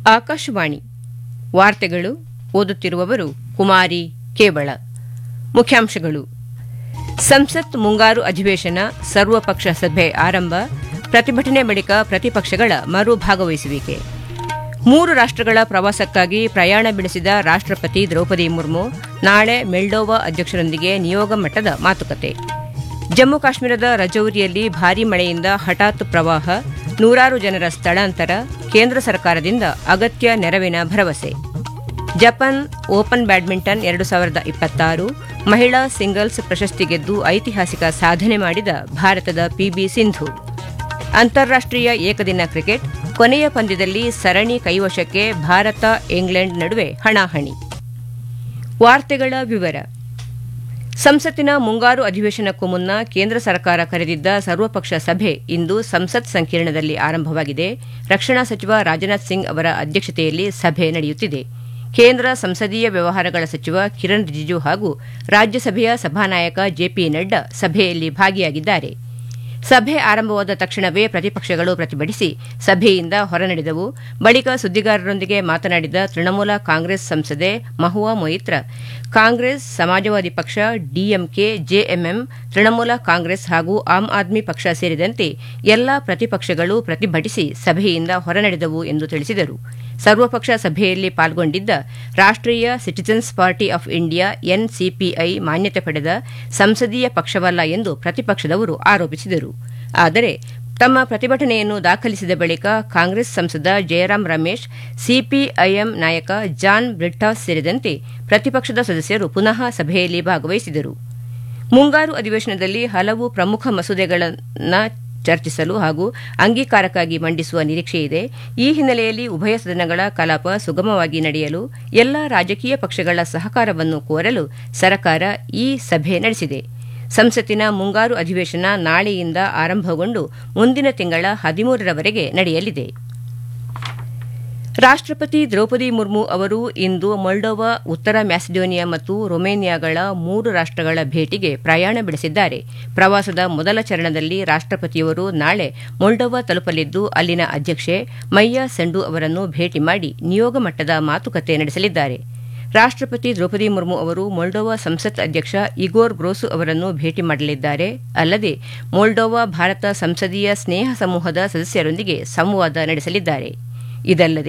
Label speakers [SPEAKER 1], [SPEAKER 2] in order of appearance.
[SPEAKER 1] ಆಕಾಶವಾಣಿ ವಾರ್ತೆಗಳು ಓದುತ್ತಿರುವವರು ಕುಮಾರಿ ಕೇವಳ ಮುಖ್ಯಾಂಶಗಳು ಸಂಸತ್ ಮುಂಗಾರು ಅಧಿವೇಶನ ಸರ್ವಪಕ್ಷ ಸಭೆ ಆರಂಭ ಪ್ರತಿಭಟನೆ ಬಳಿಕ ಪ್ರತಿಪಕ್ಷಗಳ ಮರು ಭಾಗವಹಿಸುವಿಕೆ ಮೂರು ರಾಷ್ಟಗಳ ಪ್ರವಾಸಕ್ಕಾಗಿ ಪ್ರಯಾಣ ಬೆಳೆಸಿದ ರಾಷ್ಟಪತಿ ದ್ರೌಪದಿ ಮುರ್ಮು ನಾಳೆ ಮೆಲ್ಡೋವಾ ಅಧ್ಯಕ್ಷರೊಂದಿಗೆ ನಿಯೋಗ ಮಟ್ಟದ ಮಾತುಕತೆ ಜಮ್ಮು ಕಾಶ್ಮೀರದ ರಜೌರಿಯಲ್ಲಿ ಭಾರೀ ಮಳೆಯಿಂದ ಹಠಾತ್ ಪ್ರವಾಹ ನೂರಾರು ಜನರ ಸ್ಥಳಾಂತರ ಕೇಂದ್ರ ಸರ್ಕಾರದಿಂದ ಅಗತ್ಯ ನೆರವಿನ ಭರವಸೆ ಜಪಾನ್ ಓಪನ್ ಬ್ಯಾಡ್ಮಿಂಟನ್ ಎರಡು ಸಾವಿರದ ಇಪ್ಪತ್ತಾರು ಮಹಿಳಾ ಸಿಂಗಲ್ಸ್ ಪ್ರಶಸ್ತಿ ಗೆದ್ದು ಐತಿಹಾಸಿಕ ಸಾಧನೆ ಮಾಡಿದ ಭಾರತದ ಪಿಬಿ ಸಿಂಧು ಅಂತಾರಾಷ್ಟೀಯ ಏಕದಿನ ಕ್ರಿಕೆಟ್ ಕೊನೆಯ ಪಂದ್ಯದಲ್ಲಿ ಸರಣಿ ಕೈವಶಕ್ಕೆ ಭಾರತ ಇಂಗ್ಲೆಂಡ್ ನಡುವೆ ಹಣಾಹಣಿ ವಾರ್ತೆಗಳ ವಿವರ ಸಂಸತ್ತಿನ ಮುಂಗಾರು ಅಧಿವೇಶನಕ್ಕೂ ಮುನ್ನ ಕೇಂದ್ರ ಸರ್ಕಾರ ಕರೆದಿದ್ದ ಸರ್ವಪಕ್ಷ ಸಭೆ ಇಂದು ಸಂಸತ್ ಸಂಕೀರ್ಣದಲ್ಲಿ ಆರಂಭವಾಗಿದೆ ರಕ್ಷಣಾ ಸಚಿವ ರಾಜನಾಥ್ ಸಿಂಗ್ ಅವರ ಅಧ್ಯಕ್ಷತೆಯಲ್ಲಿ ಸಭೆ ನಡೆಯುತ್ತಿದೆ ಕೇಂದ್ರ ಸಂಸದೀಯ ವ್ಯವಹಾರಗಳ ಸಚಿವ ಕಿರಣ್ ರಿಜಿಜು ಹಾಗೂ ರಾಜ್ಯಸಭೆಯ ಸಭಾನಾಯಕ ಜೆಪಿ ನಡ್ಡಾ ಸಭೆಯಲ್ಲಿ ಭಾಗಿಯಾಗಿದ್ದಾರೆ ಸಭೆ ಆರಂಭವಾದ ತಕ್ಷಣವೇ ಪ್ರತಿಪಕ್ಷಗಳು ಪ್ರತಿಭಟಿಸಿ ಸಭೆಯಿಂದ ಹೊರನಡೆದವು ಬಳಿಕ ಸುದ್ದಿಗಾರರೊಂದಿಗೆ ಮಾತನಾಡಿದ ತೃಣಮೂಲ ಕಾಂಗ್ರೆಸ್ ಸಂಸದೆ ಮಹುವಾ ಮೊಯಿತ್ರ ಕಾಂಗ್ರೆಸ್ ಸಮಾಜವಾದಿ ಪಕ್ಷ ಡಿಎಂಕೆ ಜೆಎಂಎಂ ತೃಣಮೂಲ ಕಾಂಗ್ರೆಸ್ ಹಾಗೂ ಆಮ್ ಆದ್ಮಿ ಪಕ್ಷ ಸೇರಿದಂತೆ ಎಲ್ಲಾ ಪ್ರತಿಪಕ್ಷಗಳು ಪ್ರತಿಭಟಿಸಿ ಸಭೆಯಿಂದ ಹೊರನಡೆದವು ಎಂದು ತಿಳಿಸಿದರು ಸರ್ವಪಕ್ಷ ಸಭೆಯಲ್ಲಿ ಪಾಲ್ಗೊಂಡಿದ್ದ Rashtriya citizens party of India NCPI ಮಾನ್ಯತೆ ಪಡೆದ ಸಂಸದೀಯ ಪಕ್ಷವಲ್ಲ ಎಂದು ಪ್ರತಿಪಕ್ಷದವರು ಆರೋಪಿಸಿದರು ಆದರೆ ತಮ್ಮ ಪ್ರತಿಭಟನೆಯನ್ನು ದಾಖಲಿಸಿದ ಬಳಿಕ ಕಾಂಗ್ರೆಸ್ ಸಂಸದ ಜಯರಾಂ ರಮೇಶ್ ಸಿಪಿಐಎಂ ನಾಯಕ ಜಾನ್ ಬ್ರಿಟ್ಟಾಸ್ ಸೇರಿದಂತೆ ಪ್ರತಿಪಕ್ಷದ ಸದಸ್ಯರು ಪುನಃ ಸಭೆಯಲ್ಲಿ ಭಾಗವಹಿಸಿದರು ಮುಂಗಾರು ಅಧಿವೇಶನದಲ್ಲಿ ಹಲವು ಪ್ರಮುಖ ಮಸೂದೆಗಳನ್ನು ಚರ್ಚಿಸಲು ಹಾಗೂ ಅಂಗೀಕಾರಕ್ಕಾಗಿ ಮಂಡಿಸುವ ನಿರೀಕ್ಷೆಯಿದೆ ಈ ಹಿನ್ನೆಲೆಯಲ್ಲಿ ಉಭಯ ಸದನಗಳ ಕಲಾಪ ಸುಗಮವಾಗಿ ನಡೆಯಲು ಎಲ್ಲಾ ರಾಜಕೀಯ ಪಕ್ಷಗಳ ಸಹಕಾರವನ್ನು ಕೋರಲು ಸರ್ಕಾರ ಈ ಸಭೆ ನಡೆಸಿದೆ ಸಂಸತ್ತಿನ ಮುಂಗಾರು ಅಧಿವೇಶನ ನಾಳೆಯಿಂದ ಆರಂಭಗೊಂಡು ಮುಂದಿನ ತಿಂಗಳ ಹದಿಮೂರರವರೆಗೆ ನಡೆಯಲಿದೆ ರಾಷ್ಟಪತಿ ದ್ರೌಪದಿ ಮುರ್ಮು ಅವರು ಇಂದು ಮೊಲ್ಡೋವಾ ಉತ್ತರ ಮ್ಯಾಸಿಡೋನಿಯಾ ಮತ್ತು ರೊಮೇನಿಯಾಗಳ ಮೂರು ರಾಷ್ಟಗಳ ಭೇಟಿಗೆ ಪ್ರಯಾಣ ಬೆಳೆಸಿದ್ದಾರೆ ಪ್ರವಾಸದ ಮೊದಲ ಚರಣದಲ್ಲಿ ರಾಷ್ಟಪತಿಯವರು ನಾಳೆ ಮೊಲ್ಡೋವಾ ತಲುಪಲಿದ್ದು ಅಲ್ಲಿನ ಅಧ್ಯಕ್ಷೆ ಮಯ್ಯಾ ಸೆಂಡು ಅವರನ್ನು ಭೇಟಿ ಮಾಡಿ ನಿಯೋಗ ಮಟ್ಟದ ಮಾತುಕತೆ ನಡೆಸಲಿದ್ದಾರೆ ರಾಷ್ಟಪತಿ ದ್ರೌಪದಿ ಮುರ್ಮು ಅವರು ಮೊಲ್ಡೋವಾ ಸಂಸತ್ ಅಧ್ಯಕ್ಷ ಇಗೋರ್ ಗ್ರೋಸು ಅವರನ್ನು ಭೇಟಿ ಮಾಡಲಿದ್ದಾರೆ ಅಲ್ಲದೆ ಮೊಲ್ಡೋವಾ ಭಾರತ ಸಂಸದೀಯ ಸ್ನೇಹ ಸಮೂಹದ ಸದಸ್ಯರೊಂದಿಗೆ ಸಂವಾದ ನಡೆಸಲಿದ್ದಾರೆ ಇದಲ್ಲದೆ